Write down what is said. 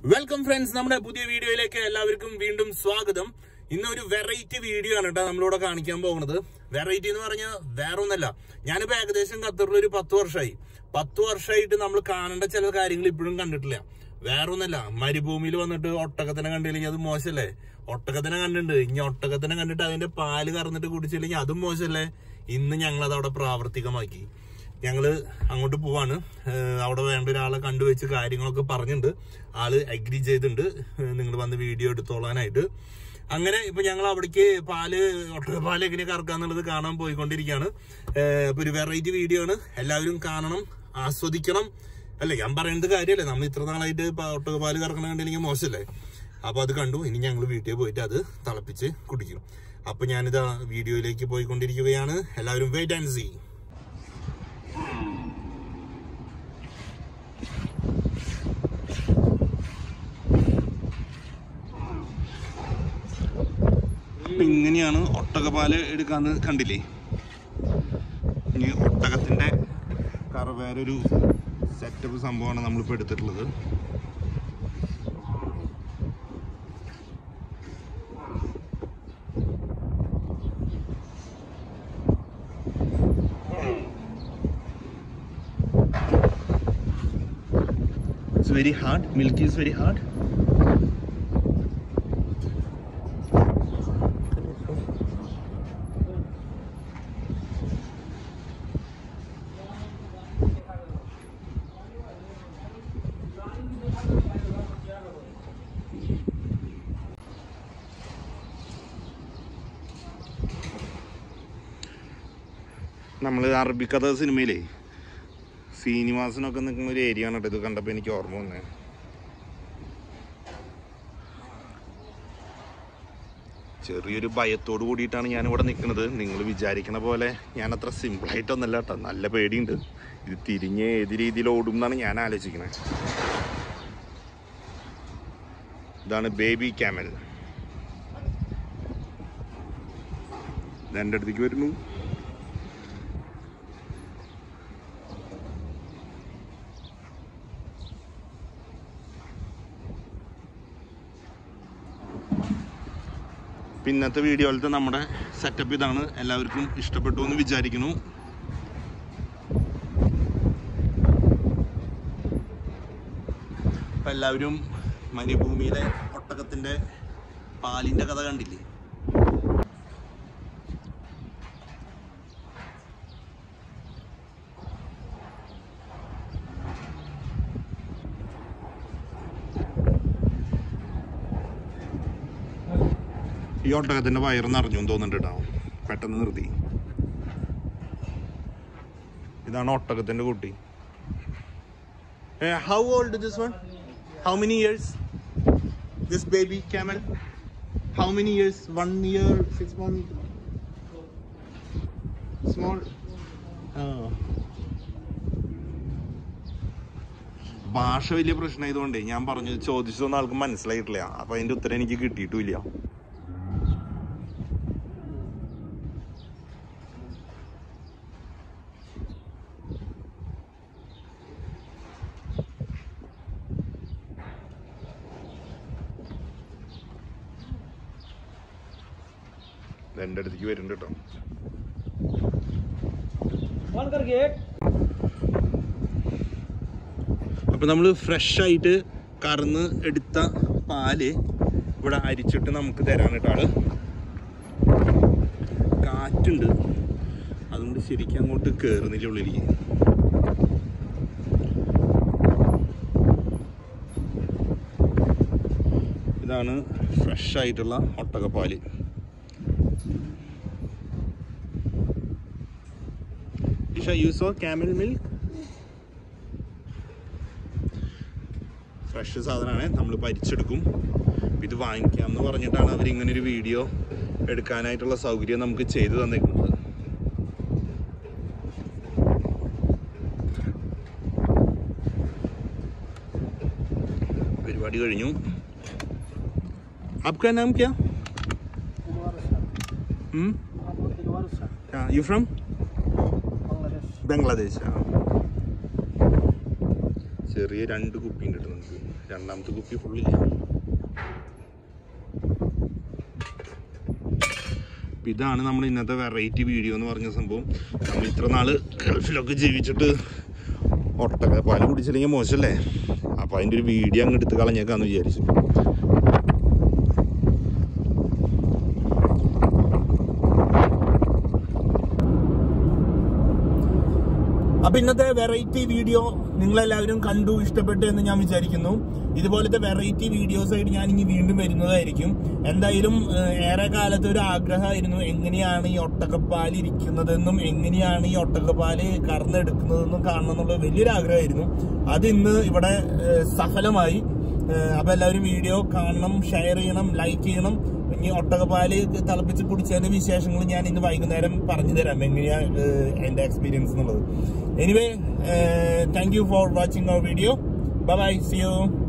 Welcome friends നമ്മുടെ പുതിയ വീഡിയോയിലേക്ക് എല്ലാവർക്കും വീണ്ടും സ്വാഗതം ഇന്ന് ഒരു വെറൈറ്റി വീഡിയോ ആണ് കേട്ടോ നമ്മളിവിടെ കാണിക്കാൻ പോകുന്നത് വെറൈറ്റി എന്ന് പറഞ്ഞാൽ വേറെ ഒന്നല്ല ഞാനിപ്പോ ഏകദേശം ഖത്തറിൽ ഒരു പത്ത് വർഷമായി പത്ത് വർഷമായിട്ട് നമ്മൾ കാണേണ്ട ചില കാര്യങ്ങൾ ഇപ്പോഴും കണ്ടിട്ടില്ല വേറെ ഒന്നല്ല മരുഭൂമിയിൽ വന്നിട്ട് ഒട്ടകത്തിനെ കണ്ടില്ലെങ്കിൽ അത് മോശമല്ലേ ഒട്ടകത്തിനെ കണ്ടിട്ടുണ്ട് ഇനി ഒട്ടകത്തിനെ കണ്ടിട്ട് അതിന്റെ പാല് കറന്നിട്ട് കുടിച്ചില്ലെങ്കിൽ അതും മോശമല്ലേ ഇന്ന് ഞങ്ങൾ അത് അവിടെ പ്രാവർത്തികമാക്കി ഞങ്ങള് അങ്ങോട്ട് പോവാണ് ഏഹ് അവിടെ വേണ്ട ഒരാളെ കണ്ടുവച്ച് കാര്യങ്ങളൊക്കെ പറഞ്ഞിട്ടുണ്ട് ആള് അഗ്രി ചെയ്തിട്ടുണ്ട് നിങ്ങൾ വന്ന് വീഡിയോ എടുത്തോളാനായിട്ട് അങ്ങനെ ഇപ്പൊ ഞങ്ങൾ അവിടേക്ക് പാല് ഒട്ടക പാല് എങ്ങനെ കറക്കാന്നുള്ളത് കാണാൻ പോയിക്കൊണ്ടിരിക്കുകയാണ് ഏഹ് അപ്പൊ ഒരു വെറൈറ്റി വീഡിയോ ആണ് എല്ലാവരും കാണണം ആസ്വദിക്കണം അല്ലേ ഞാൻ പറയുന്നത് കാര്യമല്ലേ നമ്മൾ ഇത്ര നാളായിട്ട് പ- ഒട്ടക പാല് കറക്കണ കണ്ടില്ലെങ്കിൽ മോശമല്ലേ അപ്പൊ അത് കണ്ടു ഇനി ഞങ്ങൾ വീട്ടിൽ പോയിട്ട് അത് തിളപ്പിച്ച് കുടിക്കും അപ്പൊ ഞാനിതാ വീഡിയോയിലേക്ക് പോയിക്കൊണ്ടിരിക്കുകയാണ് എല്ലാവരും വെയിറ്റ് ആൻഡ് സീ ഇപ്പൊ ഇങ്ങനെയാണ് ഒട്ടകപാല് എടുക്കാന്ന് കണ്ടില്ലേ ഇനി ഒട്ടകത്തിന്റെ കറ വേറൊരു സെറ്റപ്പ് സംഭവമാണ് നമ്മളിപ്പോ എടുത്തിട്ടുള്ളത് It's very hard. Milk is very hard. നമ്മൾ അറബിക്കഥ സിനിമയിലേ ശ്രീനിവാസനൊക്കെ നിൽക്കുന്ന ഒരു ഏരിയ ആണ് കേട്ടോ ഇത് കണ്ടപ്പോൾ എനിക്ക് ഓർമ്മ വന്നേ ചെറിയൊരു ഭയത്തോട് കൂടിയിട്ടാണ് ഞാൻ ഇവിടെ നിൽക്കുന്നത് നിങ്ങൾ വിചാരിക്കണ പോലെ ഞാൻ അത്ര സിമ്പിളായിട്ടൊന്നല്ല കേട്ടോ നല്ല പേടിയുണ്ട് ഇത് തിരിഞ്ഞ് ഏത് രീതിയിൽ ഓടും എന്നാണ് ഞാൻ ആലോചിക്കുന്നത് ഇതാണ് ബേബി ക്യാമൽ ഇത് എൻ്റെ അടുത്തേക്ക് വരുന്നു ഇപ്പം ഇന്നത്തെ വീഡിയോയിലത്തെ നമ്മുടെ സെറ്റപ്പ് ഇതാണ് എല്ലാവർക്കും ഇഷ്ടപ്പെട്ടു എന്ന് വിചാരിക്കുന്നു അപ്പം എല്ലാവരും മരുഭൂമിയിലെ ഒട്ടകത്തിൻ്റെ പാലിൻ്റെ കഥ കണ്ടില്ലേ ഈ ഒട്ടകത്തിന്റെ വയറ് നിറഞ്ഞു എന്ന് തോന്നുന്നുണ്ട് കേട്ടോ പെട്ടെന്ന് നിർത്തി ഇതാണ് ഒട്ടകത്തിന്റെ കുട്ടി how old this one how many years this baby camel how many years one year six month small ഭാഷ വലിയ പ്രശ്നമായതുകൊണ്ടേ ഞാൻ പറഞ്ഞു ചോദിച്ചതൊന്നും ആൾക്ക് മനസ്സിലായിട്ടില്ല അപ്പൊ അതിന്റെ ഉത്തരം എനിക്ക് കിട്ടിയിട്ടുമില്ല ഇത് എൻ്റെ അടുത്തേക്ക് വരുന്നുണ്ട് കേട്ടോ बंद कर गेट അപ്പൊ നമ്മൾ ഫ്രഷ് ആയിട്ട് കറന്ന് എടുത്ത പാല് ഇവിടെ അരിച്ചിട്ട് നമുക്ക് തരാൻ കേട്ടോ ആള് കാറ്റുണ്ട് അതുകൊണ്ട് ശരിക്കും അങ്ങോട്ട് കയറുന്നില്ല ഉള്ളിലേക്ക് ഇതാണ് ഫ്രഷ് ആയിട്ടുള്ള ഒട്ടകപ്പാല് ഇഷ you so camel milk fresh സാധനമാണ് നമ്മൾ പരിച്ചെടുക്കും ഇത് വാങ്ങിക്കാം എന്ന് പറഞ്ഞിട്ടാണ് അവർ ഇങ്ങനെ ഒരു വീഡിയോ എടുക്കാനായിട്ടുള്ള സൗകര്യം നമുക്ക് ചെയ്തു തന്നേക്കുന്നത് പരിപാടി കഴിഞ്ഞു आपका नाम क्या hmm you from Bangladesh Bangladesh ചെറിയ രണ്ട് കുപ്പി ഉണ്ട് കേട്ടോ നമുക്ക് രണ്ടാമത്തെ കുപ്പി ഫുള്ളില്ല അപ്പൊ ഇതാണ് നമ്മൾ ഇന്നത്തെ വെറൈറ്റി വീഡിയോ എന്ന് പറഞ്ഞ സംഭവം നമ്മൾ ഇത്ര നാള് ഗൾഫിലൊക്കെ ജീവിച്ചിട്ട് ഒട്ടക പാല് കുടിച്ചില്ലെങ്കിൽ മോശമല്ലേ അപ്പൊ അതിന്റെ ഒരു വീഡിയോ അങ്ങ് എടുത്ത് കളഞ്ഞേക്കാന്ന് വിചാരിച്ചു അപ്പൊ ഇന്നത്തെ വെറൈറ്റി വീഡിയോ നിങ്ങളെല്ലാവരും കണ്ടു ഇഷ്ടപ്പെട്ടു എന്ന് ഞാൻ വിചാരിക്കുന്നു ഇതുപോലത്തെ വെറൈറ്റി വീഡിയോസ് ആയിട്ട് ഞാൻ ഇനി വീണ്ടും വരുന്നതായിരിക്കും എന്തായാലും ഏഹ്, ഏറെ കാലത്തെ ഒരു ആഗ്രഹമായിരുന്നു എങ്ങനെയാണ് ഈ ഒട്ടകപ്പാൽ ഇരിക്കുന്നതെന്നും എങ്ങനെയാണ് ഈ ഒട്ടകപ്പാല് കറന്നെടുക്കുന്നതെന്നും കാണണം എന്നുള്ള വലിയൊരു ആഗ്രഹമായിരുന്നു അത് ഇന്ന് ഇവിടെ ഏഹ്, സഫലമായി ഏഹ്, അപ്പൊ എല്ലാവരും വീഡിയോ കാണണം ഷെയർ ചെയ്യണം ലൈക്ക് ചെയ്യണം ഇനി ഒട്ടകപ്പാല് തിളപ്പിച്ച് കുടിച്ചതിന്റെ വിശേഷങ്ങൾ ഞാൻ ഇന്ന് വൈകുന്നേരം പറഞ്ഞു തരാം എങ്ങനെയാ ഏഹ്, എന്റെ എക്സ്പീരിയൻസ് എന്നുള്ളത് anyway thank you for watching our video bye bye see U